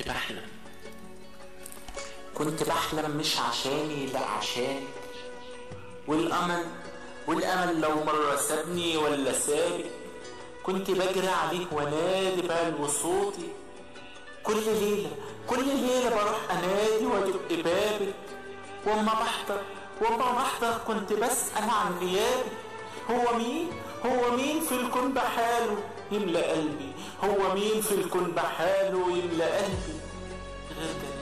بحلم كنت بحلم مش عشاني لا عشان والأمل والأمل لو مرة سابني ولا سابك كنت بجري عليك ونادي بعلو صوتي كل ليلة كل ليلة بروح أنادي وأدق بابك وأما بحضر وأما بحضر كنت بسأل عن غيابك هو مين هو مين في الكون بحاله يملى قلبي هو مين في الكون بحاله يملى قلبي غير كده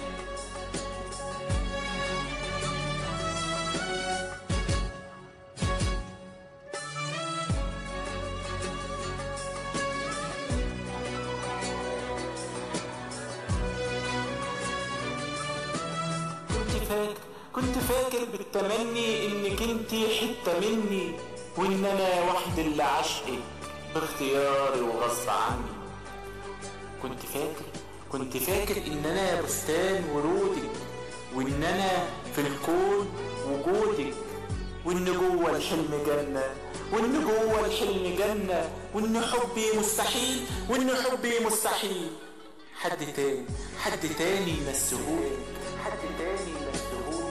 كنت فاكر كنت فاكر بالتمني انك انتي حتة مني وان انا وحد اللي عشقك باختياري وغصب عني كنت فاكر كنت فاكر ان انا بستان ورودك وان انا في الكون وجودك وان جوه الحلم جنة وان جوه الحلم جنة وان حبي مستحيل وان حبي مستحيل حد تاني حد تاني يمسهولي حد تاني يمسهولي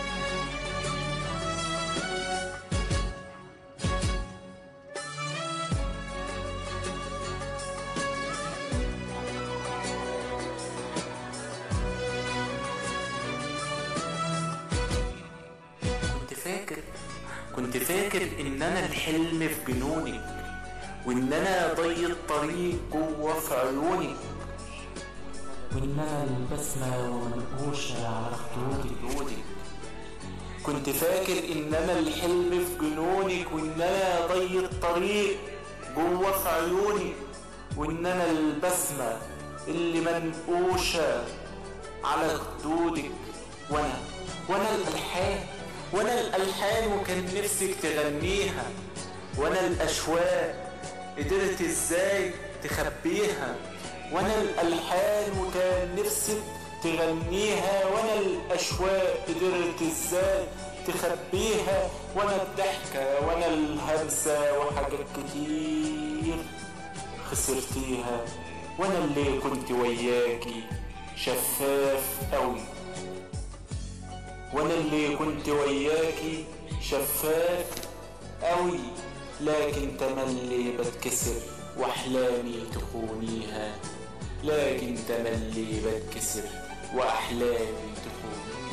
كنت فاكر كنت فاكر ان انا الحلم في جنونك وان انا ضي الطريق جوه في عيونك وان انا البسمة ومنقوشة على خدودك كنت فاكر ان انا الحلم في جنونك وان انا ضي الطريق جوه في عيونك وان انا البسمة اللي منقوشة على خدودك وانا وانا الالحان وانا الالحان وكان نفسك تغنيها وانا الاشواق قدرت ازاي تخبيها وانا الالحان وكان نفسك تغنيها وانا الاشواق قدرت ازاي تخبيها وانا الضحكة وانا الهمسة وحاجات كتير خسرتيها وانا اللي كنت وياكي شفاف قوي وانا اللي كنت وياكي شفاف قوي لكن تملي بتكسر واحلامي تخونيها لكن تملي بتكسر واحلامي تخونيها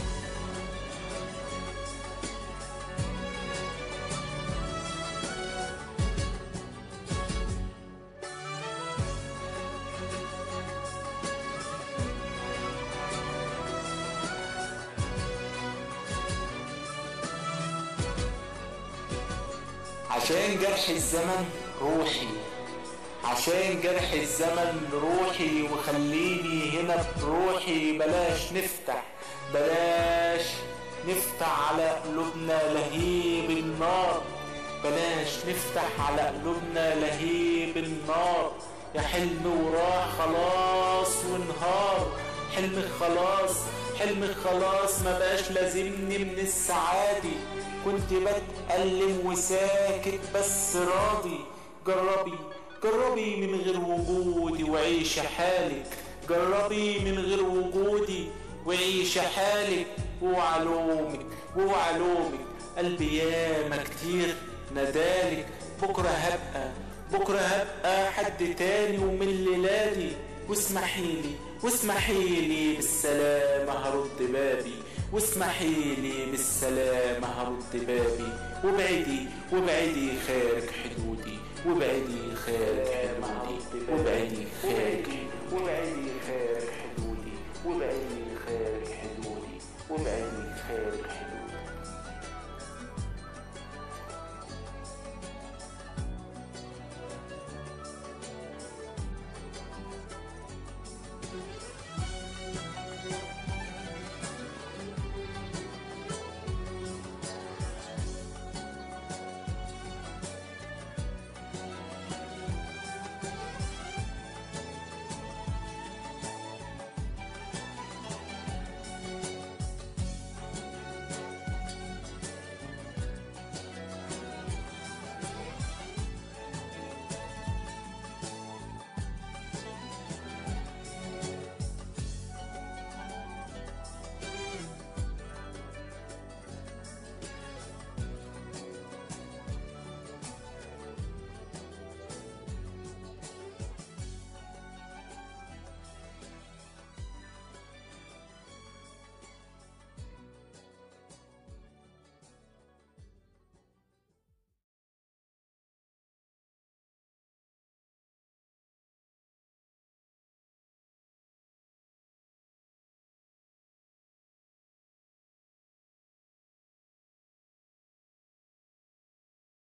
عشان جرح الزمن روحي عشان جرح الزمن روحي وخليني هنا بروحي بلاش نفتح بلاش نفتح على قلوبنا لهيب النار بلاش نفتح على قلوبنا لهيب النار يا حلم وراح خلاص ونهار حلمك خلاص حلمك خلاص ما بقاش لازمني من السعادة كنت بتألم وساكت بس راضي جربي جربي من غير وجودي وعيش حالك جربي من غير وجودي وعيش حالك وعلومك وعلومك قلبي ياما كتير ندالك بكرة هبقى بكرة هبقى حد تاني ومن ليلاتي واسمحيلي واسمحيلي بالسلامة هرد بابي واسمحيلي بالسلامة هرد بابي وابعدي وابعدي خارج حدودي وابعدي خارج حدودي وابعدي خارج وابعدي خارج حدودي وابعدي خارج حدودي وابعدي خارج حدودي